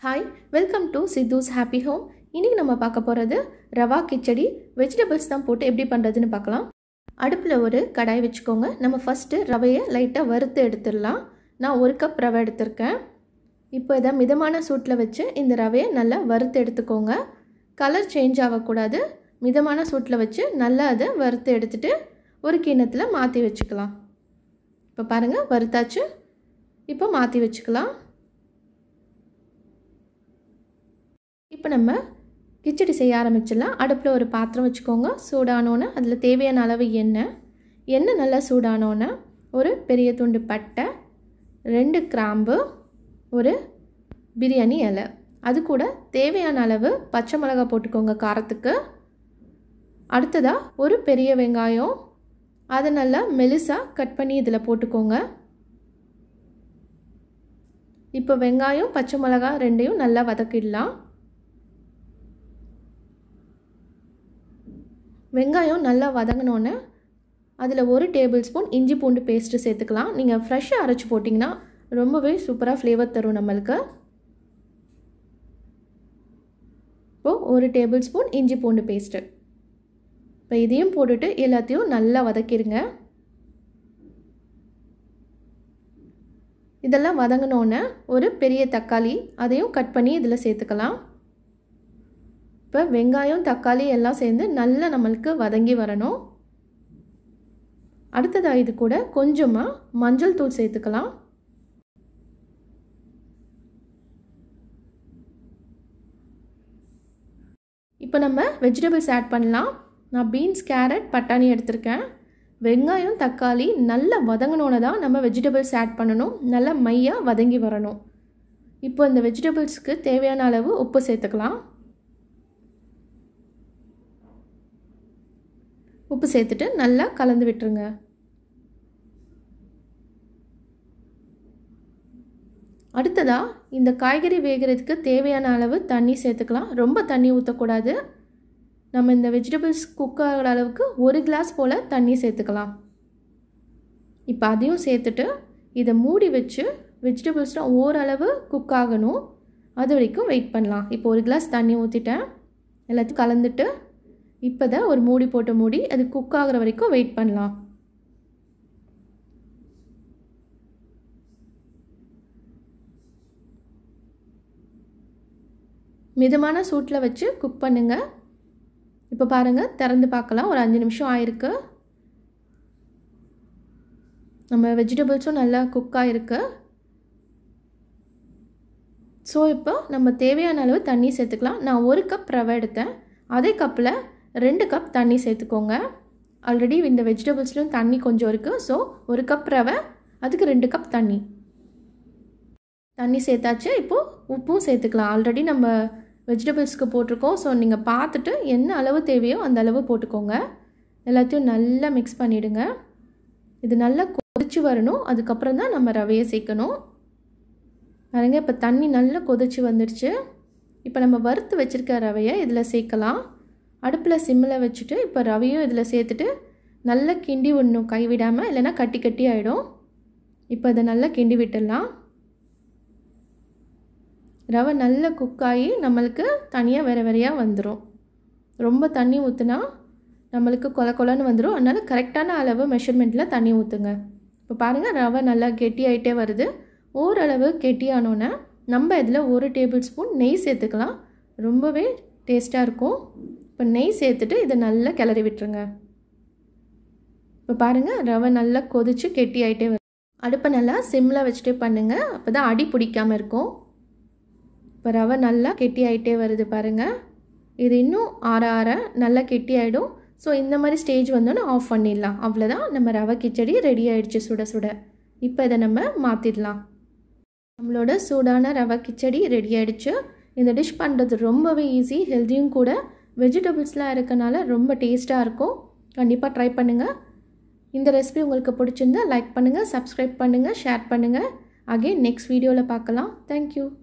hi welcome to சித்தூஸ் happy home இன்றைக்கி நம்ம பார்க்க போகிறது ரவா கிச்சடி வெஜிடபிள்ஸ் தான் போட்டு எப்படி பண்ணுறதுன்னு பார்க்கலாம் அடுப்பில் ஒரு கடாய் வச்சுக்கோங்க நம்ம ஃபஸ்ட்டு ரவையை லைட்டாக வறுத்து எடுத்துடலாம் நான் ஒரு கப் ரவை எடுத்திருக்கேன் இப்போ இதை மிதமான சூட்டில் வச்சு இந்த ரவையை நல்லா வறுத்து எடுத்துக்கோங்க கலர் சேஞ்ச் ஆகக்கூடாது மிதமான சூட்டில் வச்சு நல்லா அதை வறுத்து எடுத்துகிட்டு ஒரு கிண்ணத்தில் மாற்றி வச்சுக்கலாம் இப்போ பாருங்கள் வறுத்தாச்சு இப்போ மாற்றி வச்சுக்கலாம் இப்போ நம்ம கிச்சடி செய்ய ஆரம்பிச்சிடலாம் அடுப்பில் ஒரு பாத்திரம் வச்சுக்கோங்க சூடானோன்னே அதில் தேவையான அளவு எண்ணெய் எண்ணெய் நல்லா சூடானோன்னே ஒரு பெரிய துண்டு பட்டை ரெண்டு கிராம்பு ஒரு பிரியாணி இலை அது கூட தேவையான அளவு பச்சை மிளகாய் போட்டுக்கோங்க காரத்துக்கு அடுத்ததாக ஒரு பெரிய வெங்காயம் அதை நல்லா மெலிசாக கட் பண்ணி இதில் போட்டுக்கோங்க இப்போ வெங்காயம் பச்சை மிளகாய் ரெண்டையும் நல்லா வதக்கிடலாம் வெங்காயம் நல்லா வதங்கினோன்னே அதில் ஒரு டேபிள் ஸ்பூன் இஞ்சி பூண்டு பேஸ்ட்டு சேர்த்துக்கலாம் நீங்கள் ஃப்ரெஷ்ஷாக அரைச்சி போட்டிங்கன்னா ரொம்பவே சூப்பராக ஃப்ளேவர் தரும் நம்மளுக்கு இப்போது ஒரு டேபிள் ஸ்பூன் இஞ்சி பூண்டு பேஸ்ட்டு இப்போ இதையும் போட்டுட்டு எல்லாத்தையும் நல்லா வதக்கிடுங்க இதெல்லாம் வதங்கினோன்னே ஒரு பெரிய தக்காளி அதையும் கட் பண்ணி இதில் சேர்த்துக்கலாம் இப்போ வெங்காயம் தக்காளி எல்லாம் சேர்ந்து நல்லா நம்மளுக்கு வதங்கி வரணும் அடுத்ததாக இது கூட கொஞ்சமாக மஞ்சள் தூள் சேர்த்துக்கலாம் இப்போ நம்ம வெஜிடபிள்ஸ் ஆட் பண்ணலாம் நான் பீன்ஸ் கேரட் பட்டாணி எடுத்திருக்கேன் வெங்காயம் தக்காளி நல்லா வதங்கினோன்னு தான் நம்ம வெஜிடபிள்ஸ் ஆட் பண்ணணும் நல்லா மையாக வதங்கி வரணும் இப்போ இந்த வெஜிடபிள்ஸ்க்கு தேவையான அளவு உப்பு சேர்த்துக்கலாம் உப்பு சேர்த்துட்டு நல்லா கலந்து விட்டுருங்க அடுத்ததாக இந்த காய்கறி வேகிறதுக்கு தேவையான அளவு தண்ணி சேர்த்துக்கலாம் ரொம்ப தண்ணி ஊற்றக்கூடாது நம்ம இந்த வெஜிடபிள்ஸ் குக் ஆகிற அளவுக்கு ஒரு கிளாஸ் போல் தண்ணி சேர்த்துக்கலாம் இப்போ அதையும் சேர்த்துட்டு இதை மூடி வச்சு வெஜிடபிள்ஸ்லாம் ஓரளவு குக் ஆகணும் அது வரைக்கும் வெயிட் பண்ணலாம் இப்போ ஒரு கிளாஸ் தண்ணி ஊற்றிட்டேன் எல்லாத்தையும் கலந்துட்டு இப்போ தான் ஒரு மூடி போட்டு மூடி அது குக் ஆகிற வரைக்கும் வெயிட் பண்ணலாம் மிதமான சூட்டில் வச்சு குக் பண்ணுங்கள் இப்போ பாருங்கள் திறந்து பார்க்கலாம் ஒரு அஞ்சு நிமிஷம் ஆயிருக்கு நம்ம வெஜிடபிள்ஸும் நல்லா குக் ஆகிருக்கு ஸோ இப்போ நம்ம தேவையான அளவு தண்ணி சேர்த்துக்கலாம் நான் ஒரு கப் ரவை எடுத்தேன் அதே கப்பில் ரெண்டு கப் தண்ணி சேர்த்துக்கோங்க ஆல்ரெடி இந்த வெஜிடபிள்ஸ்லையும் தண்ணி கொஞ்சம் இருக்குது ஸோ ஒரு கப் ரவை அதுக்கு ரெண்டு கப் தண்ணி தண்ணி சேர்த்தாச்சு இப்போது உப்பும் சேர்த்துக்கலாம் ஆல்ரெடி நம்ம வெஜிடபிள்ஸ்க்கு போட்டிருக்கோம் ஸோ நீங்கள் பார்த்துட்டு என்ன அளவு தேவையோ அந்த அளவு போட்டுக்கோங்க எல்லாத்தையும் நல்லா மிக்ஸ் பண்ணிவிடுங்க இது நல்லா கொதிச்சு வரணும் அதுக்கப்புறம் தான் நம்ம ரவையை சேர்க்கணும் பாருங்க இப்போ தண்ணி நல்லா கொதிச்சு வந்துடுச்சு இப்போ நம்ம வறுத்து வச்சுருக்க ரவையை இதில் சேர்க்கலாம் அடுப்பில் சிம்மில் வச்சுட்டு இப்போ ரவையும் இதில் சேர்த்துட்டு நல்லா கிண்டி விடணும் கைவிடாமல் இல்லைன்னா கட்டி கட்டி ஆகிடும் இப்போ இதை நல்லா கிண்டி விட்டுடலாம் ரவை நல்லா குக் ஆகி நம்மளுக்கு தனியாக வேறு வேறையாக வந்துடும் ரொம்ப தண்ணி ஊற்றுனா நம்மளுக்கு கொல கொலன்னு வந்துடும் அதனால் கரெக்டான அளவு மெஷர்மெண்ட்டில் தண்ணி ஊற்றுங்க இப்போ பாருங்கள் ரவை நல்லா கெட்டி ஆகிட்டே வருது ஓரளவு கெட்டியானோன்னே நம்ம இதில் ஒரு டேபிள் ஸ்பூன் நெய் சேர்த்துக்கலாம் ரொம்பவே டேஸ்ட்டாக இருக்கும் இப்போ நெய் சேர்த்துட்டு இதை நல்லா கிளறி விட்டுருங்க இப்போ பாருங்கள் ரவை நல்லா கொதித்து கெட்டி ஆகிட்டே வரும் அடுப்பை நல்லா சிம்மில் வச்சுட்டே பண்ணுங்கள் அப்போ தான் அடி பிடிக்காமல் இருக்கும் இப்போ ரவை நல்லா கெட்டி ஆகிட்டே வருது பாருங்கள் இது இன்னும் ஆற ஆற நல்லா கெட்டி ஆகிடும் ஸோ இந்த மாதிரி ஸ்டேஜ் வந்தோன்னே ஆஃப் பண்ணிடலாம் அவ்வளோதான் நம்ம ரவை கிச்சடி ரெடி ஆகிடுச்சு சுட சுட இப்போ இதை நம்ம மாற்றிடலாம் நம்மளோட சூடான ரவை கிச்சடி ரெடி ஆகிடுச்சு இந்த டிஷ் பண்ணுறது ரொம்பவே ஈஸி ஹெல்த்தியும் கூட வெஜிடபிள்ஸ்லாம் இருக்கனால ரொம்ப டேஸ்ட்டாக இருக்கும் கண்டிப்பாக ட்ரை பண்ணுங்கள் இந்த ரெசிபி உங்களுக்கு பிடிச்சிருந்தா லைக் பண்ணுங்கள் சப்ஸ்கிரைப் பண்ணுங்கள் ஷேர் பண்ணுங்கள் அகெயின் நெக்ஸ்ட் வீடியோவில் பார்க்கலாம் தேங்க்யூ